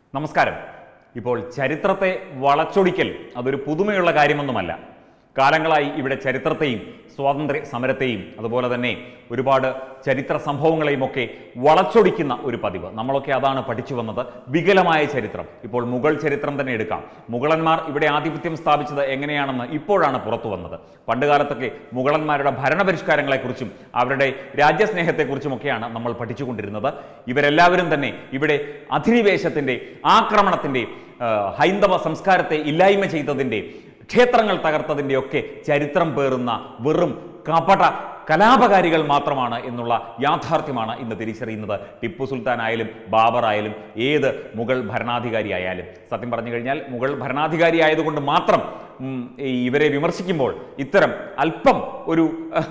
നമസ്കാരം ഇപ്പോൾ ചരിത്രത്തെ വളച്ചൊടിക്കൽ അതൊരു പുതുമയുള്ള കാര്യമൊന്നുമല്ല കാലങ്ങളായി ഇവിടെ ചരിത്രത്തെയും സ്വാതന്ത്ര്യ സമരത്തെയും അതുപോലെ തന്നെ ഒരുപാട് ചരിത്ര സംഭവങ്ങളെയും ഒക്കെ വളച്ചൊടിക്കുന്ന ഒരു പതിവ് നമ്മളൊക്കെ അതാണ് പഠിച്ചു വന്നത് വികലമായ ചരിത്രം ഇപ്പോൾ മുഗൾ ചരിത്രം തന്നെ എടുക്കാം മുഗളന്മാർ ഇവിടെ ആധിപത്യം സ്ഥാപിച്ചത് എങ്ങനെയാണെന്ന് ഇപ്പോഴാണ് പുറത്തു വന്നത് പണ്ടുകാലത്തൊക്കെ മുഗളന്മാരുടെ ഭരണപരിഷ്കാരങ്ങളെക്കുറിച്ചും അവരുടെ രാജ്യസ്നേഹത്തെക്കുറിച്ചുമൊക്കെയാണ് നമ്മൾ പഠിച്ചുകൊണ്ടിരുന്നത് ഇവരെല്ലാവരും തന്നെ ഇവിടെ അധിനിവേശത്തിൻ്റെ ആക്രമണത്തിൻ്റെ ആ, ഹൈന്ദവ സംസ്കാരത്തെ ഇല്ലായ്മ ചെയ്തതിൻ്റെ ക്ഷേത്രങ്ങൾ തകർത്തതിൻ്റെയൊക്കെ ചരിത്രം പേറുന്ന വെറും കപട കലാപകാരികൾ മാത്രമാണ് എന്നുള്ള യാഥാർത്ഥ്യമാണ് ഇന്ന് തിരിച്ചറിയുന്നത് ടിപ്പു സുൽത്താൻ ആയാലും ബാബർ ആയാലും ഏത് മുഗൾ ഭരണാധികാരി ആയാലും സത്യം പറഞ്ഞു കഴിഞ്ഞാൽ മുഗൾ ഭരണാധികാരി ആയതുകൊണ്ട് മാത്രം ഉം, ഈ ഇവരെ വിമർശിക്കുമ്പോൾ ഇത്തരം അല്പം ഒരു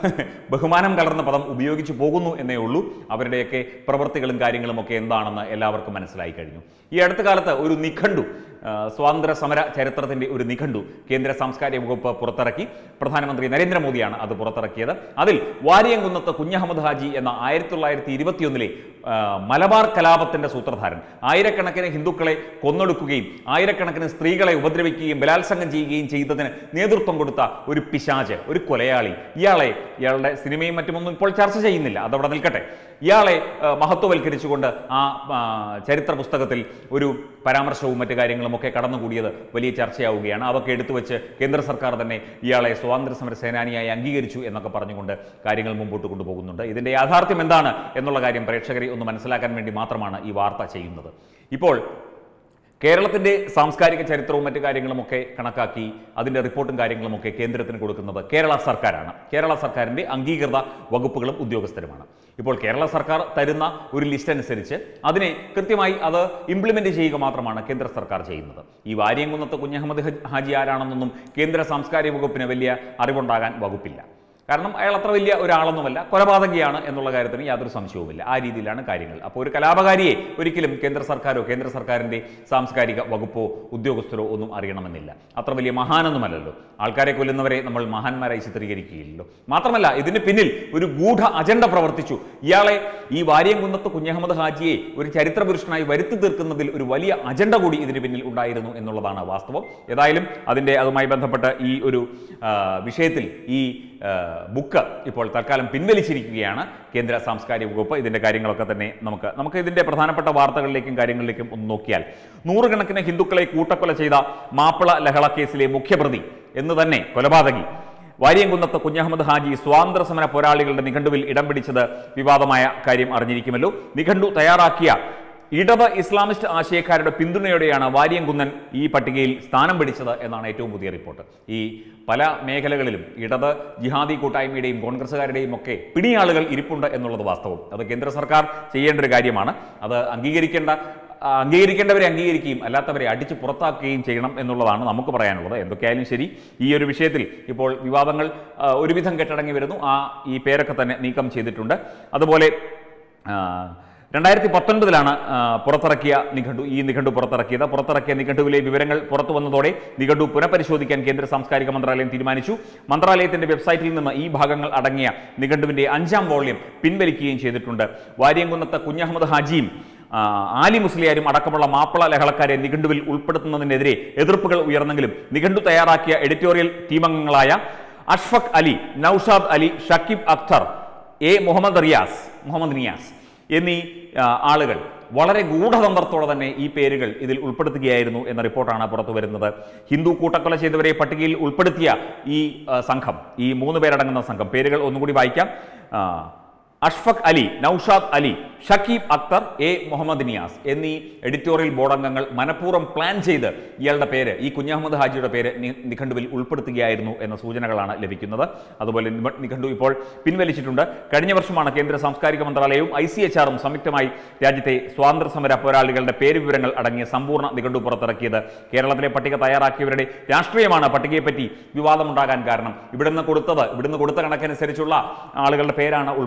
ബഹുമാനം കലർന്ന പദം ഉപയോഗിച്ചു പോകുന്നു എന്നേ ഉള്ളൂ അവരുടെയൊക്കെ പ്രവൃത്തികളും കാര്യങ്ങളും ഒക്കെ എന്താണെന്ന് എല്ലാവർക്കും മനസ്സിലായി കഴിഞ്ഞു ഈ അടുത്ത കാലത്ത് ഒരു നിഘണ്ടു ആ, സ്വാതന്ത്ര്യ സമര ചരിത്രത്തിന്റെ ഒരു നിഘണ്ടു കേന്ദ്ര സാംസ്കാരിക വകുപ്പ് പുറത്തിറക്കി പ്രധാനമന്ത്രി നരേന്ദ്രമോദിയാണ് അത് പുറത്തിറക്കിയത് അതിൽ വാരിയംകുന്നത്ത് കുഞ്ഞഹമ്മദ് ഹാജി എന്ന ആയിരത്തി തൊള്ളായിരത്തി ഇരുപത്തിയൊന്നിലെ ആ, മലബാർ കലാപത്തിന്റെ സൂത്രധാരൻ ആയിരക്കണക്കിന് ഹിന്ദുക്കളെ കൊന്നൊടുക്കുകയും ആയിരക്കണക്കിന് സ്ത്രീകളെ ഉപദ്രവിക്കുകയും ബലാത്സംഗം ചെയ്യുകയും ചെയ്തതിന് നേതൃത്വം കൊടുത്ത ഒരു പിശാച് ഒരു കൊലയാളി ഇയാളെ ഇയാളുടെ സിനിമയും മറ്റുമൊന്നും ഇപ്പോൾ ചർച്ച ചെയ്യുന്നില്ല അതവിടെ നിൽക്കട്ടെ ഇയാളെ ആ, മഹത്വവൽക്കരിച്ചുകൊണ്ട് ആ ആ, ചരിത്ര പുസ്തകത്തിൽ ഒരു പരാമർശവും മറ്റു കാര്യങ്ങളും ഒക്കെ കടന്നുകൂടിയത് വലിയ ചർച്ചയാവുകയാണ് അതൊക്കെ എടുത്തു വെച്ച് കേന്ദ്ര സർക്കാർ തന്നെ ഇയാളെ സ്വാതന്ത്ര്യ സമര സേനാനിയായി അംഗീകരിച്ചു എന്നൊക്കെ പറഞ്ഞുകൊണ്ട് കാര്യങ്ങൾ മുമ്പോട്ട് കൊണ്ടുപോകുന്നുണ്ട് ഇതിന്റെ യാഥാർത്ഥ്യം എന്താണ് എന്നുള്ള കാര്യം പ്രേക്ഷകരെ ഒന്ന് മനസ്സിലാക്കാൻ വേണ്ടി മാത്രമാണ് ഈ വാർത്ത ചെയ്യുന്നത് ഇപ്പോൾ കേരളത്തിന്റെ സാംസ്കാരിക ചരിത്രവും മറ്റു കാര്യങ്ങളുമൊക്കെ കണക്കാക്കി അതിന്റെ റിപ്പോർട്ടും കാര്യങ്ങളുമൊക്കെ കേന്ദ്രത്തിന് കൊടുക്കുന്നത് കേരള സർക്കാരാണ് കേരള സർക്കാരിന്റെ അംഗീകൃത വകുപ്പുകളും ഉദ്യോഗസ്ഥരുമാണ് ഇപ്പോൾ കേരള സർക്കാർ തരുന്ന ഒരു ലിസ്റ്റ് അനുസരിച്ച് അതിനെ കൃത്യമായി അത് ഇംപ്ലിമെന്റ് ചെയ്യുക മാത്രമാണ് കേന്ദ്ര സർക്കാർ ചെയ്യുന്നത് ഈ വാര്യംകുന്നത്ത് കുഞ്ഞഹമ്മദ് ഹജ് ഹാജി ആരാണെന്നൊന്നും കേന്ദ്ര സാംസ്കാരിക വകുപ്പിന് വലിയ അറിവുണ്ടാകാൻ വകുപ്പില്ല കാരണം അയാൾ അത്ര വലിയ ഒരാളൊന്നുമല്ല കൊലപാതകിയാണ് എന്നുള്ള കാര്യത്തിന് യാതൊരു സംശയവുമില്ല ആ രീതിയിലാണ് കാര്യങ്ങൾ അപ്പോൾ ഒരു കലാപകാരിയെ ഒരിക്കലും കേന്ദ്ര സർക്കാരോ കേന്ദ്ര സർക്കാരിൻ്റെ സാംസ്കാരിക വകുപ്പോ ഉദ്യോഗസ്ഥരോ ഒന്നും അറിയണമെന്നില്ല അത്ര വലിയ മഹാനൊന്നുമല്ലല്ലോ ആൾക്കാരെ കൊല്ലുന്നവരെ നമ്മൾ മഹാന്മാരായി ചിത്രീകരിക്കുകയില്ലല്ലോ മാത്രമല്ല ഇതിന് പിന്നിൽ ഒരു ഗൂഢ അജണ്ട പ്രവർത്തിച്ചു ഇയാളെ ഈ വാര്യംകുന്നത്ത് കുഞ്ഞഹമ്മദ് ഹാജിയെ ഒരു ചരിത്ര പുരുഷനായി വരുത്തി തീർക്കുന്നതിൽ ഒരു വലിയ അജണ്ട കൂടി ഇതിന് പിന്നിൽ ഉണ്ടായിരുന്നു എന്നുള്ളതാണ് വാസ്തവം ഏതായാലും അതിൻ്റെ അതുമായി ബന്ധപ്പെട്ട് ഈ ഒരു ആ, വിഷയത്തിൽ ഈ ആ, ബുക്ക് ഇപ്പോൾ തൽക്കാലം പിൻവലിച്ചിരിക്കുകയാണ് കേന്ദ്ര സാംസ്കാരിക വകുപ്പ് ഇതിൻ്റെ കാര്യങ്ങളൊക്കെ തന്നെ നമുക്ക് നമുക്ക് ഇതിൻ്റെ പ്രധാനപ്പെട്ട വാർത്തകളിലേക്കും കാര്യങ്ങളിലേക്കും ഒന്ന് നോക്കിയാൽ നൂറുകണക്കിന് ഹിന്ദുക്കളെ കൂട്ടക്കൊല ചെയ്ത മാപ്പിള ലഹള കേസിലെ മുഖ്യപ്രതി എന്ന് തന്നെ കൊലപാതകി വാര്യംകുന്നത്ത് കുഞ്ഞഹമ്മദ് ഹാജി സ്വാതന്ത്ര്യ സമര പോരാളികളുടെ നിഘണ്ടുവിൽ ഇടം പിടിച്ചത് വിവാദമായ കാര്യം അറിഞ്ഞിരിക്കുമല്ലോ നിഘണ്ടു തയ്യാറാക്കിയ ഇടത് ഇസ്ലാമിസ്റ്റ് ആശയക്കാരുടെ പിന്തുണയോടെയാണ് വാര്യംകുന്നൻ ഈ പട്ടികയിൽ സ്ഥാനം പിടിച്ചത് എന്നാണ് ഏറ്റവും പുതിയ റിപ്പോർട്ട് ഈ പല മേഖലകളിലും ഇടത് ജിഹാദി കൂട്ടായ്മയുടെയും കോൺഗ്രസ്സുകാരുടെയും ഒക്കെ പിടിയാളുകൾ ഇരിപ്പുണ്ട് എന്നുള്ളത് വാസ്തവം അത് കേന്ദ്ര സർക്കാർ ചെയ്യേണ്ട ഒരു കാര്യമാണ് അത് അംഗീകരിക്കേണ്ട ആ, അംഗീകരിക്കേണ്ടവരെ അംഗീകരിക്കുകയും അല്ലാത്തവരെ അടിച്ച് പുറത്താക്കുകയും ചെയ്യണം എന്നുള്ളതാണ് നമുക്ക് പറയാനുള്ളത് എന്തൊക്കെയായാലും ശരി ഈ ഒരു വിഷയത്തിൽ ഇപ്പോൾ വിവാദങ്ങൾ ആ, ഒരുവിധം കെട്ടടങ്ങി വരുന്നു ആ ഈ പേരൊക്കെ തന്നെ നീക്കം ചെയ്തിട്ടുണ്ട് അതുപോലെ ആ, രണ്ടായിരത്തി പത്തൊൻപതിലാണ് പുറത്തിറക്കിയ നിഘണ്ടു ഈ നിഘണ്ടു പുറത്തിറക്കിയത് പുറത്തിറക്കിയ നിഘണ്ടുവിലെ വിവരങ്ങൾ പുറത്തു വന്നതോടെ നിഘണ്ടു പുനഃപരിശോധിക്കാൻ കേന്ദ്ര സാംസ്കാരിക മന്ത്രാലയം തീരുമാനിച്ചു മന്ത്രാലയത്തിന്റെ വെബ്സൈറ്റിൽ നിന്ന് ഈ ഭാഗങ്ങൾ അടങ്ങിയ നിഘണ്ടുവിന്റെ അഞ്ചാം വോള്യം പിൻവലിക്കുകയും ചെയ്തിട്ടുണ്ട് വാര്യംകുന്നത്ത് കുഞ്ഞഹമ്മദ് ഹാജിയും ആ, ആലി മുസ്ലിയാരും അടക്കമുള്ള മാപ്പിള ലഹളക്കാരെ നിഘണ്ടുവിൽ ഉൾപ്പെടുത്തുന്നതിനെതിരെ എതിർപ്പുകൾ ഉയർന്നെങ്കിലും നിഘണ്ടു തയ്യാറാക്കിയ എഡിറ്റോറിയൽ ടീമംഗങ്ങളായ അഷ്ഫഖ് അലി നൌഷാദ് അലി ഷക്കീബ് അഖ്തർ എ മുഹമ്മദ് റിയാസ് മുഹമ്മദ് നിയാസ് എന്നീ ആ, ആളുകൾ വളരെ ഗൂഢതന്ത്രത്തോടെ തന്നെ ഈ പേരുകൾ ഇതിൽ ഉൾപ്പെടുത്തുകയായിരുന്നു എന്ന റിപ്പോർട്ടാണ് പുറത്തു വരുന്നത് ഹിന്ദു കൂട്ടക്കൊല ചെയ്തവരെ പട്ടികയിൽ ഉൾപ്പെടുത്തിയ ഈ ആ, സംഘം ഈ മൂന്ന് പേരടങ്ങുന്ന സംഘം പേരുകൾ ഒന്നുകൂടി വായിക്കാം ആ, അഷ്ഫഖ് അലി നൌഷാദ് അലി ഷക്കീബ് അക്തർ എ മുഹമ്മദ് നിയാസ് എന്നീ എഡിറ്റോറിയൽ ബോർഡ് അംഗങ്ങൾ മനഃപൂർവ്വം പ്ലാൻ ചെയ്ത് ഇയാളുടെ പേര് ഈ കുഞ്ഞഹമ്മദ് ഹാജിയുടെ പേര് നി- നിഘണ്ടുവിൽ ഉൾപ്പെടുത്തുകയായിരുന്നു എന്ന സൂചനകളാണ് ലഭിക്കുന്നത് അതുപോലെ നിമ- നിഘണ്ടു ഇപ്പോൾ പിൻവലിച്ചിട്ടുണ്ട് കഴിഞ്ഞ വർഷമാണ് കേന്ദ്ര സാംസ്കാരിക മന്ത്രാലയവും ഐ സി എച്ച് ആറും സംയുക്തമായി രാജ്യത്തെ സ്വാതന്ത്ര്യ സമര പോരാളികളുടെ പേര് വിവരങ്ങൾ അടങ്ങിയ സമ്പൂർണ്ണ നിഘണ്ടു പുറത്തിറക്കിയത് കേരളത്തിലെ പട്ടിക തയ്യാറാക്കിയവരുടെ രാഷ്ട്രീയമാണ് പട്ടികയെപ്പറ്റി വിവാദമുണ്ടാകാൻ കാരണം ഇവിടുന്ന് കൊടുത്തത് ഇവിടുന്ന് കൊടുത്ത കണക്കനുസരിച്ചുള്ള ആളുകളുടെ പേരാണ് ഉൾപ്പെടുത്തിയത്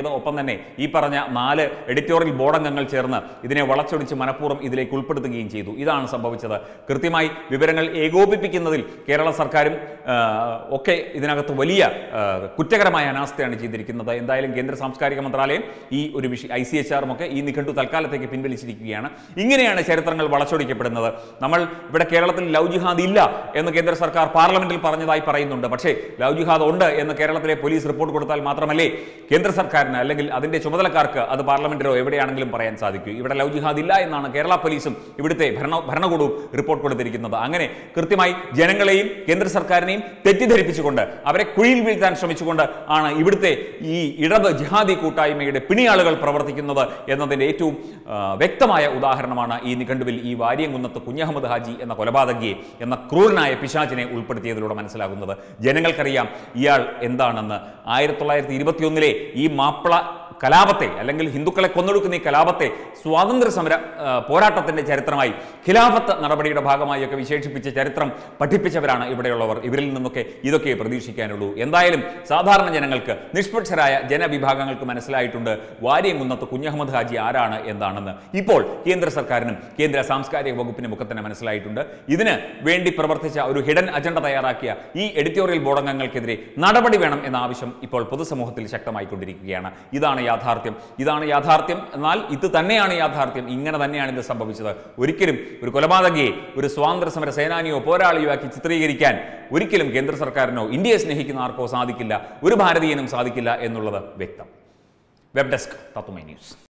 എന്ന് ഒപ്പം തന്നെ ഈ പറഞ്ഞ നാല് എഡിറ്റോറിയൽ ബോർഡ് അംഗങ്ങൾ ചേർന്ന് ഇതിനെ വളച്ചൊടിച്ച് മനഃപൂർവ്വം ഇതിലേക്ക് ഉൾപ്പെടുത്തുകയും ചെയ്തു ഇതാണ് സംഭവിച്ചത് കൃത്യമായി വിവരങ്ങൾ ഏകോപിപ്പിക്കുന്നതിൽ കേരള സർക്കാരും ആ, ഒക്കെ ഇതിനകത്ത് വലിയ ആ, കുറ്റകരമായ അനാസ്ഥയാണ് ചെയ്തിരിക്കുന്നത് എന്തായാലും കേന്ദ്ര സാംസ്കാരിക മന്ത്രാലയം ഈ ഒരു വിഷയം ഐ സി എച്ച് ആറും ഒക്കെ ഈ നിഘണ്ടു തൽക്കാലത്തേക്ക് പിൻവലിച്ചിരിക്കുകയാണ് ഇങ്ങനെയാണ് ചരിത്രങ്ങൾ വളച്ചൊടിക്കപ്പെടുന്നത് നമ്മൾ ഇവിടെ കേരളത്തിൽ ലവ് ജിഹാദ് ഇല്ല എന്ന് കേന്ദ്ര സർക്കാർ പാർലമെന്റിൽ പറഞ്ഞതായി പറയുന്നുണ്ട് പക്ഷേ ലവ് ജിഹാദ് ഉണ്ട് എന്ന് കേരളത്തിലെ പോലീസ് റിപ്പോർട്ട് കൊടുത്താൽ മാത്രമല്ലേ കേന്ദ്ര സർക്കാരിന് അല്ലെങ്കിൽ അതിന്റെ ചുമതലക്കാർക്ക് അത് പാർലമെന്റിലോ എവിടെയാണെങ്കിലും പറയാൻ സാധിക്കൂ ഇവിടെ ലവ് ജിഹാദ് ഇല്ല എന്നാണ് കേരള പോലീസും ഇവിടുത്തെ ഭരണ ഭരണകൂടവും റിപ്പോർട്ട് കൊടുത്തിരിക്കുന്നത് അങ്ങനെ കൃത്യമായി ജനങ്ങളെയും കേന്ദ്ര സർക്കാരിനെയും തെറ്റിദ്ധരിപ്പിച്ചുകൊണ്ട് അവരെ കുഴിയിൽ വീഴ്ത്താൻ ശ്രമിച്ചുകൊണ്ട് ആണ് ഇവിടുത്തെ ഈ ഇടത് ജിഹാദി കൂട്ടായ്മയുടെ പിണിയാളുകൾ പ്രവർത്തിക്കുന്നത് എന്നതിന്റെ ഏറ്റവും ആ, വ്യക്തമായ ഉദാഹരണമാണ് ഈ നിഘണ്ടുവിൽ ഈ വാര്യംകുന്നത്ത് കുഞ്ഞഹമ്മദ് ഹാജി എന്ന കൊലപാതകിയെ എന്ന ക്രൂരനായ പിശാചിനെ ഉൾപ്പെടുത്തിയതിലൂടെ മനസ്സിലാകുന്നത് ജനങ്ങൾക്കറിയാം ഇയാൾ എന്താണെന്ന് ആയിരത്തി തൊള്ളായിരത്തി ഇരുപത്തിയൊന്നിലെ ഈ മാപ്പിള കലാപത്തെ അല്ലെങ്കിൽ ഹിന്ദുക്കളെ കൊന്നൊടുക്കുന്ന ഈ കലാപത്തെ സ്വാതന്ത്ര്യ സമര ആ, പോരാട്ടത്തിന്റെ ചരിത്രമായി ഖിലാഫത്ത് നടപടിയുടെ ഭാഗമായൊക്കെ വിശേഷിപ്പിച്ച ചരിത്രം പഠിപ്പിച്ചവരാണ് ഇവിടെയുള്ളവർ ഇവരിൽ നിന്നൊക്കെ ഇതൊക്കെ പ്രതീക്ഷിക്കാനുള്ളൂ എന്തായാലും സാധാരണ ജനങ്ങൾക്ക് നിഷ്പക്ഷരായ ജനവിഭാഗങ്ങൾക്ക് മനസ്സിലായിട്ടുണ്ട് വാര്യംകുന്നത്ത് കുഞ്ഞഹമ്മദ് ഹാജി ആരാണ് എന്താണെന്ന് ഇപ്പോൾ കേന്ദ്ര സർക്കാരിനും കേന്ദ്ര സാംസ്കാരിക വകുപ്പിനും ഒക്കെ തന്നെ മനസ്സിലായിട്ടുണ്ട് ഇതിന് വേണ്ടി പ്രവർത്തിച്ച ഒരു ഹിഡൻ അജണ്ട തയ്യാറാക്കിയ ഈ എഡിറ്റോറിയൽ ബോർഡ് അംഗങ്ങൾക്കെതിരെ നടപടി വേണം എന്ന ആവശ്യം ഇപ്പോൾ പൊതുസമൂഹത്തിൽ ശക്തമായിക്കൊണ്ടിരിക്കുകയാണ് ഇതാണ് യാഥാർത്ഥ്യം ഇതാണ് യാഥാർത്ഥ്യം എന്നാൽ ഇത് തന്നെയാണ് യാഥാർത്ഥ്യം ഇങ്ങനെ തന്നെയാണ് ഇത് സംഭവിച്ചത് ഒരിക്കലും ഒരു കൊലപാതകയെ ഒരു സ്വാതന്ത്ര്യ സമര സേനാനിയോ പോരാളിയോ ആക്കി ചിത്രീകരിക്കാൻ ഒരിക്കലും കേന്ദ്ര സർക്കാരിനോ ഇന്ത്യയെ സ്നേഹിക്കുന്ന ആർക്കോ സാധിക്കില്ല ഒരു ഭാരതീയനും സാധിക്കില്ല എന്നുള്ളത് വ്യക്തം വെബ് ഡെസ്ക് തത്തുമൈ ന്യൂസ്